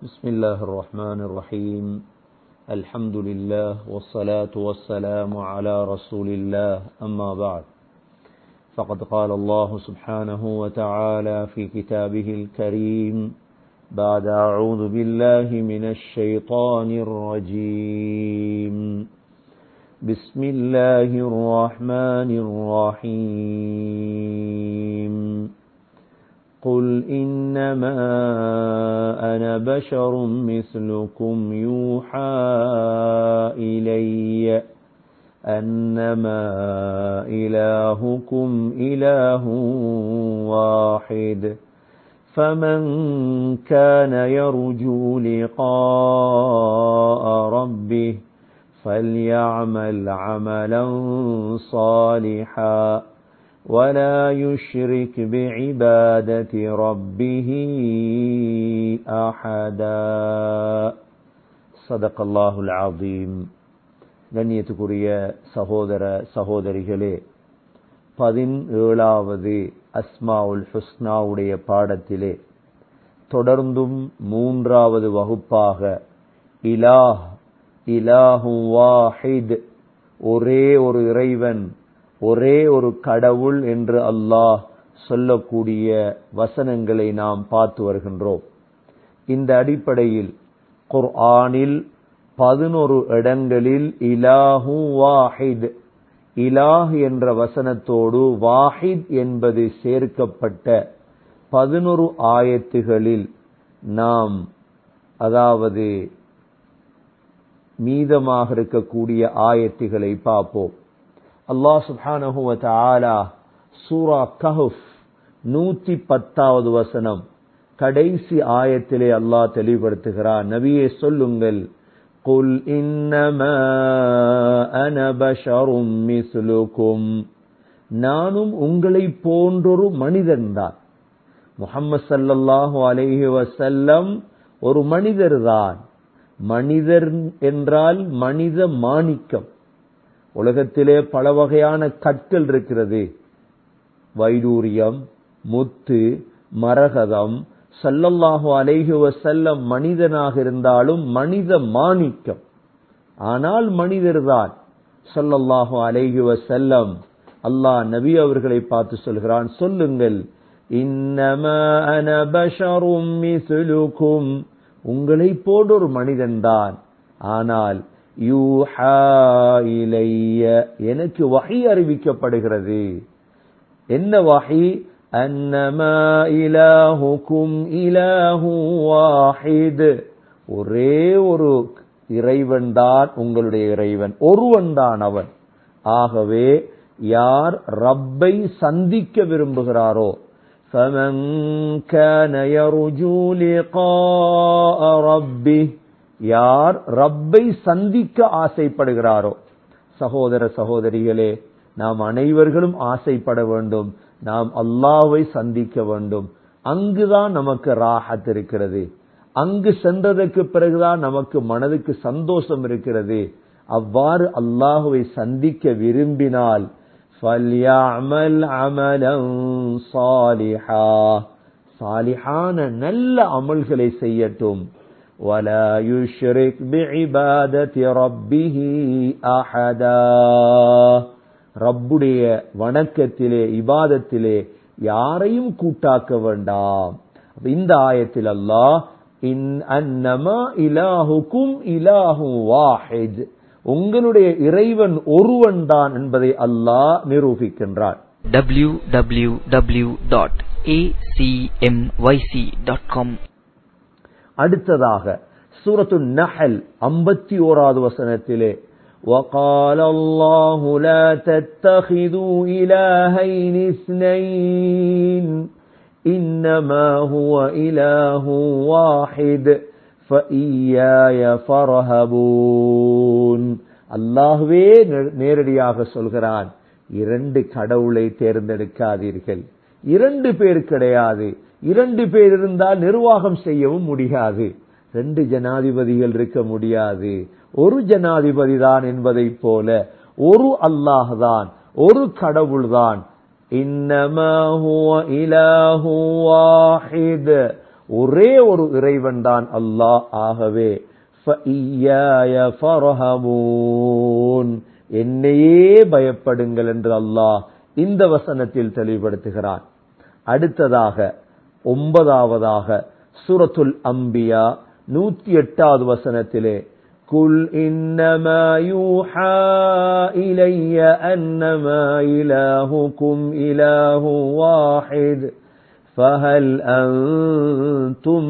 بسم الله الرحمن الرحيم الحمد لله والصلاة والسلام على رسول الله أما بعد فقد قال الله سبحانه وتعالى في كتابه الكريم بعد أعوذ بالله من الشيطان الرجيم بسم الله الرحمن الرحيم قل إنما أنا بشر مثلكم يوحى إلي أنما إلهكم إله واحد فمن كان يرجو لقاء ربه فليعمل عملا صالحا ولا يشرك بعبادة ربه أحدا صدق الله العظيم கண்ணியத்துக்குரிய சகோதர சகோதரிகளே பதினேழாவது அஸ்மாவுல் ஹுஸ்னாவுடைய பாடத்திலே தொடர்ந்தும் மூன்றாவது வகுப்பாக இலாஹ் இலாஹு வாஹித் ஒரே ஒரு இறைவன் ஒரே ஒரு கடவுள் என்று அல்லாஹ் சொல்லக்கூடிய வசனங்களை நாம் பார்த்து வருகின்றோம் இந்த அடிப்படையில் குர்ஆனில் பதினொரு இடங்களில் இலாஹு வாஹித் இலாஹ் என்ற வசனத்தோடு வாஹித் என்பது சேர்க்கப்பட்ட பதினொரு ஆயத்துகளில் நாம் அதாவது மீதமாக இருக்கக்கூடிய ஆயத்துகளை பார்ப்போம் அல்லாஹ் சுப்ஹானஹு வ தஆலா சூரா கஹஃப் நூத்தி பத்தாவது வசனம் கடைசி ஆயத்திலே அல்லாஹ் தெளிவுபடுத்துகிறார் நபியே சொல்லுங்கள் قل إنما أنا بشر مثلكم நானும் உங்களை போன்றொரு மனிதன்தான் முகம்மது சல்லல்லாஹு அலைஹி வசல்லம் ஒரு மனிதர் தான் மனிதர் என்றால் மனித மாணிக்கம் உலகத்திலே பல வகையான கற்கள் இருக்கிறது வைடூரியம் முத்து மரகதம் சல்லல்லாஹு அலைஹி வசல்லம் மனிதனாக இருந்தாலும் மனித மாணிக்கம் ஆனால் மனிதர்தான் சல்லல்லாஹு அலைஹி வசல்லம் அல்லாஹ் நபி அவர்களை பார்த்து சொல்கிறான் சொல்லுங்கள் இன்னமும் உங்களை போன்ற ஒரு மனிதன்தான் ஆனால் எனக்கு வகை அறிவிக்கப்படுகிறது என்ன வகை அன்னமா இலாஹுக்கும் இலாஹு வாஹித் ஒரே ஒரு இறைவன் தான் உங்களுடைய இறைவன் ஒருவன் தான் அவன் ஆகவே யார் ரப்பை சந்திக்க விரும்புகிறாரோ فمن كان يرجو لقاء ربه யார் ரப்பை சந்திக்க ஆசைப்படுகிறாரோ சகோதர சகோதரிகளே நாம் அனைவர்களும் ஆசைப்பட வேண்டும் நாம் அல்லாவை சந்திக்க வேண்டும் அங்குதான் நமக்கு ராஹத் இருக்கிறது அங்கு சென்றதற்கு பிறகுதான் நமக்கு மனதுக்கு சந்தோஷம் இருக்கிறது அவ்வாறு அல்லாஹுவை சந்திக்க விரும்பினால் சாலிஹான நல்ல அமல்களை செய்யட்டும் ولا يشرك بعبادة ربه أحدا ரப்புடைய வணக்கத்திலே இபாதத்திலே யாரையும் கூட்டாக்க வேண்டாம் இந்த ஆயத்தில் அல்லாஹ் இன் அன்னமா இலாஹுக்கும் இலாஹு வாஹித் உங்களுடைய இறைவன் ஒருவன் தான் என்பதை அல்லாஹ் நிரூபிக்கின்றான் www.acmyc.com அடுத்ததாக சூரத்து நஹல் ஐம்பத்தி ஓராவது வசனத்திலே وقال الله لا تتخذوا إلهين اثنين إنما هو إله واحد فإياي فرهبون அல்லாஹ்வே நேரடியாக சொல்கிறான் இரண்டு கடவுளை தேர்ந்தெடுக்காதீர்கள் இரண்டு பேர் கிடையாது இரண்டு பேர் இருந்தால் நிர்வாகம் செய்யவும் முடியாது ரெண்டு ஜனாதிபதிகள் இருக்க முடியாது ஒரு ஜனாதிபதி தான் என்பதை போல ஒரு அல்லாஹ் தான் ஒரு கடவுள் தான் இன்னமா ஹுவ இலாஹு வாஹித் ஒரே ஒரு இறைவன் தான் அல்லாஹ் ஆகவே فَإِيَّايَ فَارْهَبُونِ என்னையே பயப்படுங்கள் என்று அல்லாஹ் இந்த வசனத்தில் தெளிவுபடுத்துகிறான் அடுத்ததாக ஒன்பதாவதாக சூரத்துல் அம்பியா நூத்தி எட்டாவது வசனத்திலே குல் இன்னமா யூஹா இலைய அன்னமா இலாஹுக்கும் இலாஹு வாஹித் فهل أنتم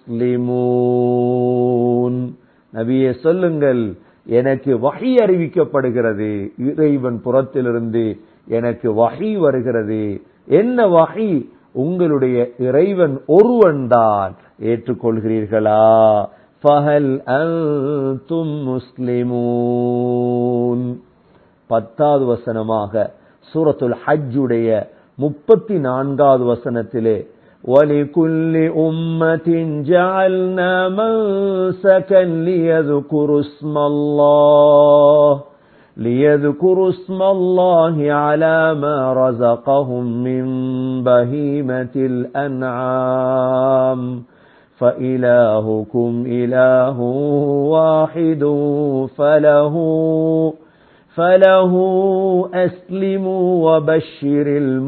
مسلمون நபியே சொல்லுங்கள் எனக்கு வகை அறிவிக்கப்படுகிறது இறைவன் புறத்திலிருந்து எனக்கு வகை வருகிறது என்ன வகை உங்களுடைய இறைவன் ஒருவன் தான் ஏற்றுக்கொள்கிறீர்களா ஃபஹல் அன்தும் முஸ்லிமூன் பத்தாவது வசனமாக சூரத்துல் ஹஜ்ஜுடைய முப்பத்தி நான்காவது வசனத்திலே وَلِكُلِّ أُمَّةٍ جَعَلْنَا مَنسَكًا لِيَذْكُرُوا اسْمَ اللَّهِ لِيَذْكُرُوا اسْمَ اللَّهِ عَلَى مَا رَزَقَهُم مِّن بَهِيمَةِ الْأَنْعَامِ فَإِلَٰهُكُمْ إِلَٰهٌ وَاحِدٌ فَلَهُ فله أسلموا وبشر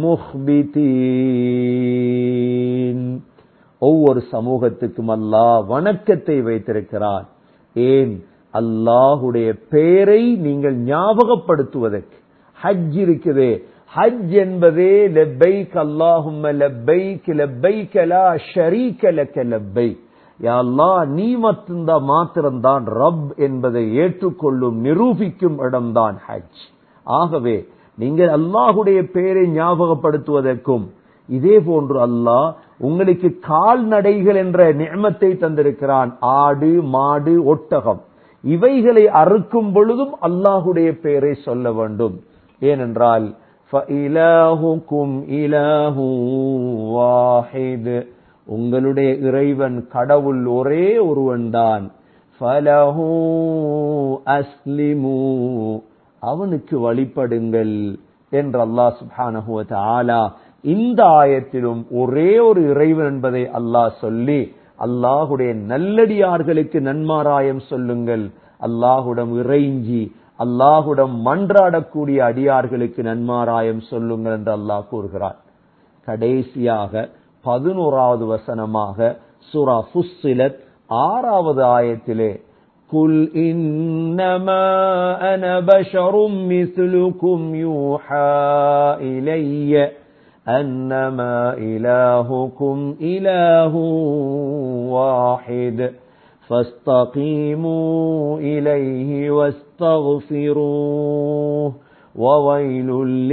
المخبتين ஒவ்வொரு சமூகத்துக்கும் அல்லாஹ் வணக்கத்தை வைத்திருக்கிறான் ஏன் அல்லாஹுடைய பெயரை நீங்கள் ஞாபகப்படுத்துவதற்கு ஹஜ் இருக்குதே ஹஜ் என்பதே லெப்பைக் அல்லாஹும்ம லெப்பைக் லெப்பைக் லா ஷரீக லக்க லெப்பைக் யா அல்லாஹ் நீ மட்டும்தான் மாத்திரம்தான் ரப் என்பதை ஏற்றுக்கொள்ளும் நிரூபிக்கும் இடம்தான் ஹஜ் ஆகவே நீங்கள் அல்லாஹுடைய பெயரை ஞாபகப்படுத்துவதற்கும் இதே போன்று அல்லாஹ் உங்களுக்கு கால்நடைகள் என்ற நியமத்தை தந்திருக்கிறான் ஆடு மாடு ஒட்டகம் இவைகளை அறுக்கும் பொழுதும் அல்லாஹுடைய பெயரை சொல்ல வேண்டும் ஏனென்றால் فَإِلَٰهُكُمْ إِلَٰهٌ وَاحِدٌ உங்களுடைய இறைவன் கடவுள் ஒரே ஒருவன்தான் ஃபலஹு அஸ்லிமு அவனுக்கு வழிபடுங்கள் என்று அல்லாஹ் சுப்ஹானஹு வ தஆலா இந்த ஆயத்திலும் ஒரே ஒரு இறைவன் என்பதை அல்லாஹ் சொல்லி அல்லாஹுடைய நல்லடியார்களுக்கு நன்மாராயம் சொல்லுங்கள் அல்லாஹுடம் இறைஞ்சி அல்லாஹுடம் மன்றாடக்கூடிய அடியார்களுக்கு நன்மாராயம் சொல்லுங்கள் என்று அல்லாஹ் கூறுகிறார் கடைசியாக பதினோராவது வசனமாக சூரா ஃபுஸ்ஸிலத் ஆறாவது ஆயத்திலே குல் இன்னமா அன பஷரும் மிஸ்லுக்கும் யூஹா இலைய أنما إلهكم إله واحد فاستقيموا إليه واستغفروه وويل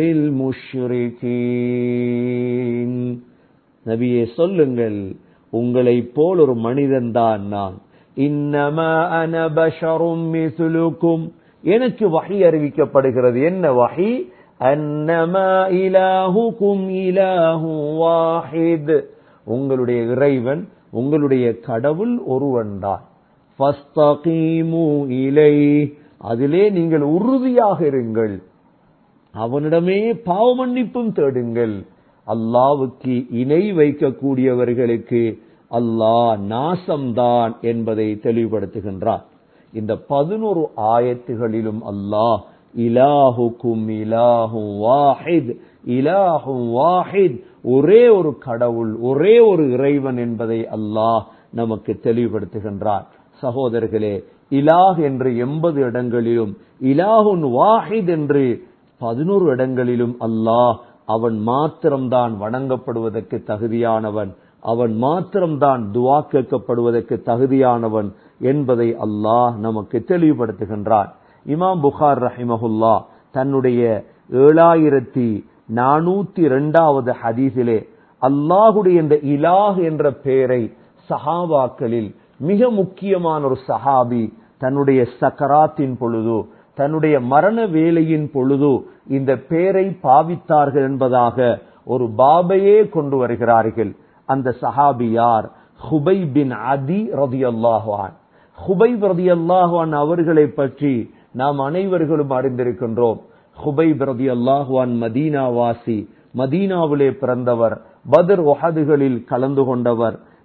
للمشركين நபியே சொல்லுங்கள் உங்களைப் போல் ஒரு மனிதன் தான் நான் இன்னமா அனபஷரும் மிசுலுக்கும் எனக்கு வகை அறிவிக்கப்படுகிறது என்ன வகை அன்னமா இலாஹுக்கும் இலாஹு வாஹித் உங்களுடைய இறைவன் உங்களுடைய கடவுள் ஒருவன்தான் ஃபஸ்தகீமு இலை அதிலே நீங்கள் உறுதியாக இருங்கள் அவனிடமே பாவ மன்னிப்பும் தேடுங்கள் அல்லாவுக்கு இணை வைக்கக்கூடியவர்களுக்கு அல்லாஹ் நாசம்தான் என்பதை தெளிவுபடுத்துகின்றார் இந்த பதினோரு ஆயத்துகளிலும் அல்லாஹ் இலாஹுக்கும் இலாஹு வாஹித் இலாஹு வாஹித் ஒரே ஒரு கடவுள் ஒரே ஒரு இறைவன் என்பதை அல்லாஹ் நமக்கு தெளிவுபடுத்துகின்றார் சகோதரர்களே இலாஹ் என்று எண்பது இடங்களிலும் இலாஹுன் வாஹித் என்று பதினோரு இடங்களிலும் அல்லாஹ் அவன் மாத்திரம்தான் வணங்கப்படுவதற்கு தகுதியானவன் அவன் மாத்திரம்தான் துவா கேட்கப்படுவதற்கு தகுதியானவன் என்பதை அல்லாஹ் நமக்கு தெளிவுபடுத்துகின்றான் இமாம் புகார் ரஹிமஹுல்லா தன்னுடைய ஏழாயிரத்தி நானூத்தி இரண்டாவது ஹதீஸிலே அல்லாஹுடைய இந்த இலாஹ் என்ற பெயரை சஹாபாக்களில் மிக முக்கியமான ஒரு சஹாபி தன்னுடைய சக்கராத்தின் பொழுது தன்னுடைய மரண வேலையின் பொழுது இந்த பெயரை பாவித்தார்கள் என்பதாக ஒரு பாபையே கொண்டு வருகிறார்கள் அந்த சஹாபி யார் ஹுபை பின் அதி ரதி அல்லாஹான் ஹுபைப் ரதி அல்லாஹான் அவர்களை பற்றி நாம் அனைவர்களும் அறிந்திருக்கின்றோம் ஹுபைப் ரதி அல்லாஹான் மதீனா வாசி மதீனாவிலே பிறந்தவர் பதர் ஒஹதுகளில் கலந்து கொண்டவர்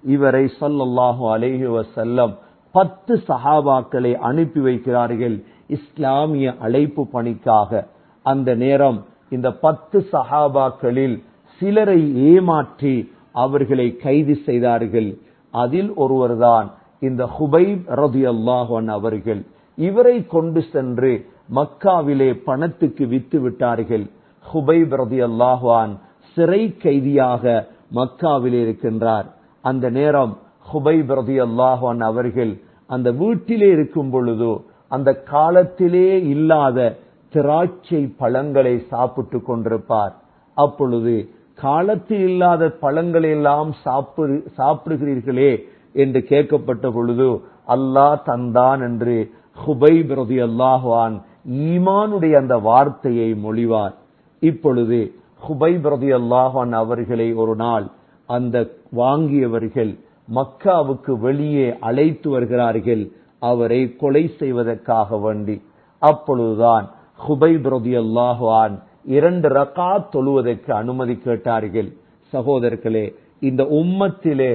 இவரை ஸல்லல்லாஹு அலைஹி வஸல்லம் பத்து சஹாபாக்களை அனுப்பி வைக்கிறார்கள் இஸ்லாமிய அழைப்பு பணிக்காக அந்த நேரம் இந்த பத்து சஹாபாக்களில் சிலரை ஏமாற்றி அவர்களை கைது செய்தார்கள் அதில் ஒருவர்தான் இந்த ஹுபைப் ரதியல்லாஹு அன்ஹு அவர்கள் இவரை கொண்டு சென்று மக்காவிலே பணத்துக்கு வித்து விட்டார்கள் ஹுபைப் ரதியல்லாஹு அன்ஹு சிறை கைதியாக மக்காவிலே இருக்கின்றார் அந்த நேரம் ஹுபைப் ரதியல்லாஹு அன்ஹு அவர்கள் அந்த வீட்டிலே இருக்கும் பொழுது அந்த காலத்திலே இல்லாத திராட்சை பழங்களை சாப்பிட்டு கொண்டிருப்பார் அப்பொழுது காலத்தில் இல்லாத பழங்களை எல்லாம் சாப்பிடு சாப்பிடுகிறீர்களே என்று கேட்கப்பட்ட பொழுது அல்லாஹ் தந்தான் என்று ஹுபைப் ரதி அல்லாஹான் ஈமானுடைய அந்த வார்த்தையை மொழிவார் இப்பொழுது ஹுபைப் ரதி அல்லாஹான் அவர்களை ஒரு நாள் அந்த வாங்கியவர்கள் மக்காவுக்கு வெளியே அழைத்து வருகிறார்கள் அவரை கொலை செய்வதற்காக வேண்டி அப்பொழுதுதான் ஹுபைப் ரதி அல்லாஹான் இரண்டு ரகா தொழுவதற்கு அனுமதி கேட்டார்கள் சகோதரர்களே இந்த உம்மத்திலே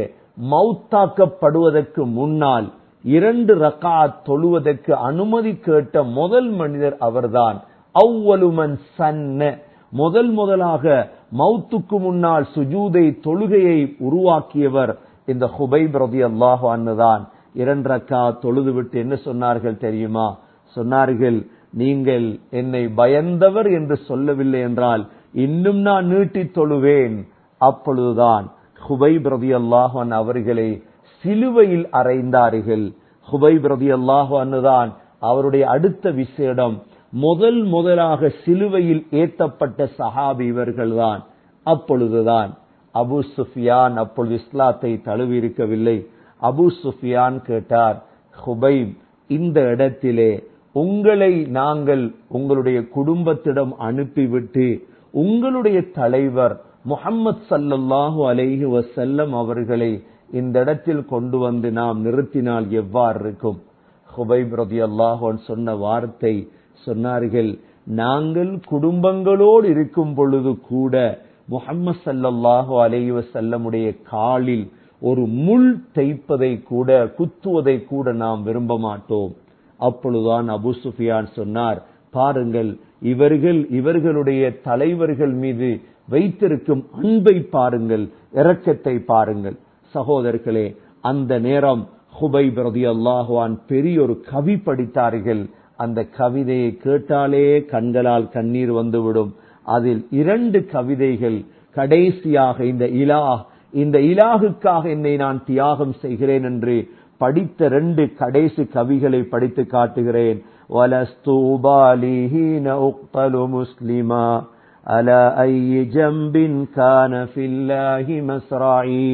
மௌத்தாக்கப்படுவதற்கு முன்னால் இரண்டு ரகா தொழுவதற்கு அனுமதி கேட்ட முதல் மனிதர் அவர்தான் அவ்வலுமன் சன்ன முதல் முதலாக மௌத்துக்கு முன்னால் சுஜூதை தொழுகையை உருவாக்கியவர் இந்த ஹுபைப் ரதி அல்லாஹ் தான் இரண்டு ரக்கா தொழுது விட்டு என்ன சொன்னார்கள் தெரியுமா சொன்னார்கள் நீங்கள் என்னை பயந்தவர் என்று சொல்லவில்லை என்றால் இன்னும் நான் நீட்டி தொழுவேன் அப்பொழுதுதான் ஹுபைப் ரதி அல்லாஹன் அவர்களை சிலுவையில் அறைந்தார்கள் ஹுபைப் ரதி அல்லாஹன் தான் அவருடைய அடுத்த விசேடம் முதல் முதலாக சிலுவையில் ஏத்தப்பட்ட சஹாபி இவர்கள்தான் அப்பொழுதுதான் அபு சுஃபியான் அப்பொழுது இஸ்லாத்தை தழுவி இருக்கவில்லை அபு சுஃபியான் கேட்டார் ஹுபைப் இந்த இடத்திலே உங்களை நாங்கள் உங்களுடைய குடும்பத்திடம் அனுப்பிவிட்டு உங்களுடைய தலைவர் முகம்மது சல்லல்லாஹு அலைஹி வசல்லம் அவர்களை இந்த இடத்தில் கொண்டு வந்து நாம் நிறுத்தினால் எவ்வாறு இருக்கும் ஹுபைப் ரதி அல்லாஹன் சொன்ன வார்த்தை சொன்னார்கள் நாங்கள் குடும்பங்களோடு இருக்கும் பொழுது கூட முகம்மது சல்லல்லாஹு அலைஹி வசல்லமுடைய காலில் ஒரு முள் தைப்பதை கூட குத்துவதை கூட நாம் விரும்ப மாட்டோம் அப்பொழுதுதான் அபு சுஃபியான் சொன்னார் பாருங்கள் இவர்கள் இவர்களுடைய தலைவர்கள் மீது வைத்திருக்கும் அன்பை பாருங்கள் இரக்கத்தை பாருங்கள் சகோதரர்களே அந்த நேரம் ஹுபை பிரதி அல்லாஹுவான் பெரிய ஒரு கவி படித்தார்கள் அந்த கவிதையை கேட்டாலே கண்களால் கண்ணீர் வந்துவிடும் அதில் இரண்டு கவிதைகள் கடைசியாக இந்த இலா இந்த இலாகுக்காக என்னை நான் தியாகம் செய்கிறேன் என்று படித்த ரெண்டு கடைசி கவிகளை படித்து காட்டுகிறேன் வலஸ்து உபாலிஹீன உக்தலு முஸ்லிமா على أي جنب كان في الله مسرعي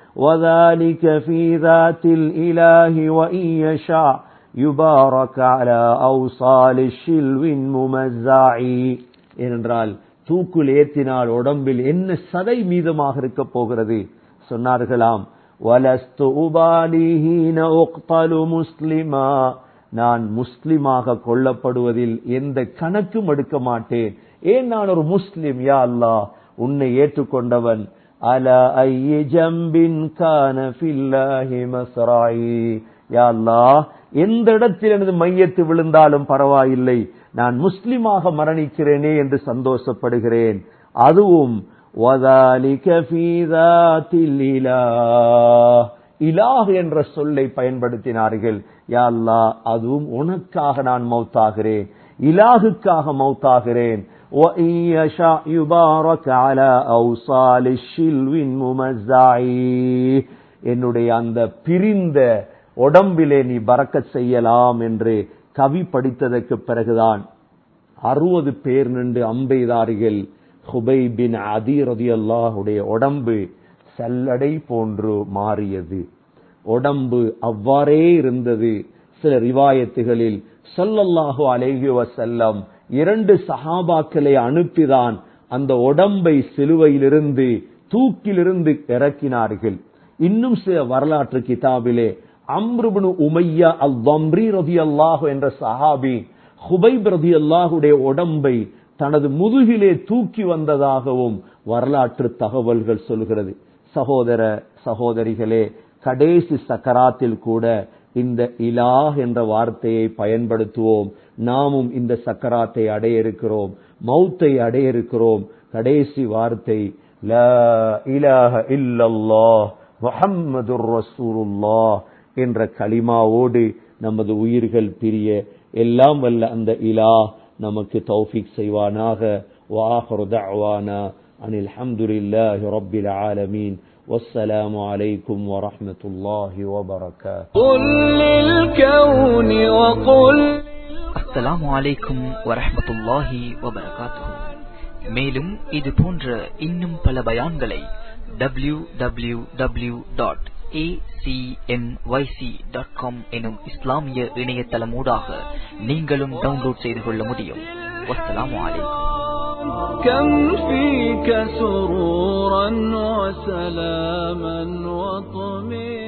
وذلك في ذات الإله وإن يشاء يبارك على أوصال الشلو ممزعي என்றால் தூக்குள் ஏத்தினால் உடம்பில் என்ன சதை மீதமாக இருக்க போகிறது சொன்னார்களாம் வலஸ்து உபாலிஹீன உக்தலு முஸ்லிமா நான் முஸ்லிமாக கொல்லப்படுவதில் எந்த கணக்கும் எடுக்க மாட்டேன் ஏன் நான் ஒரு முஸ்லிம் யா அல்லாஹ் உன்னை ஏற்றுக்கொண்டவன் அல ஐய ஜம்பின் கான ஃபில்லாஹி மஸ்ராயி யா அல்லாஹ் எந்த இடத்தில் எனது மையத்து விழுந்தாலும் பரவாயில்லை நான் முஸ்லிமாக மரணிக்கிறேனே என்று சந்தோஷப்படுகிறேன் அதுவும் وَذَلِكَ فِي ذَاتِ الْإِلَهِ இலாஹ் என்ற சொல்லை பயன்படுத்தினார்கள் யா அல்லாஹ் அதுவும் உனக்காக நான் மௌத்தாகிறேன் இலாகுக்காக மௌத்தாகிறேன் وَإِن يَشَاء يُبَارَكَ عَلَى أَوْصَالِ الشِّلْوِ الْمُمَزَّعِ என்னுடைய அந்த பிரிந்த உடம்பிலே நீ பறக்கச் செய்யலாம் என்று கவி படித்ததற்கு பிறகுதான் அறுபது பேர் நின்று அம்பெய்தார்கள் ஹுபை பின் அதிரதி அல்லாஹுடைய உடம்பு சல்லடை போன்று மாறியது உடம்பு அவ்வாறே இருந்தது சில ரிவாயத்துகளில் சொல்லல்லாஹு அலைஹி வசல்லம் இரண்டு சஹாபாக்களை அனுப்பிதான் அந்த உடம்பை சிலுவையிலிருந்து தூக்கிலிருந்து இறக்கினார்கள் இன்னும் சில வரலாற்று கிதாபிலே அம்ருபனு உமையா அல் வம்ரி ரதி அல்லாஹு என்ற சஹாபி ஹுபைப் ரதி அல்லாஹுடைய உடம்பை தனது முதுகிலே தூக்கி வந்ததாகவும் வரலாற்று தகவல்கள் சொல்கிறது சகோதர சகோதரிகளே கடைசி சக்கராத்தில் கூட இந்த இலாஹ் என்ற வார்த்தையை பயன்படுத்துவோம் நாமும் இந்த சக்கராத்தை அடைய இருக்கிறோம் மௌத்தை அடைய இருக்கிறோம் கடைசி வார்த்தை லா இலாஹ இல்லல்லாஹ் முஹம்மதுர் ரசூலுல்லாஹ் என்ற கலிமாவோடு நமது உயிர்கள் பிரிய எல்லாம் வல்ல அந்த இலா நமக்கு தௌஃபிக் செய்வானாக வாஹரு தஅவானா அனில் ஹம்துலில்லாஹி ரப்பில் ஆலமீன் والسلام عليكم ورحمة الله وبركاته قل للكون وقل அஸ்ஸலாமு அலைக்கும் வரஹ்மத்துல்லாஹி வபரகாத்துஹு மேலும் இது போன்ற இன்னும் பல பயான்களை W W W dot dot com எனும் இஸ்லாமிய இணையதளமூடாக நீங்களும் டவுன்லோட் செய்து கொள்ள முடியும் வஸ்ஸலாமு அலைக்கும் كم فيك سرورا وسلاما وطمئنا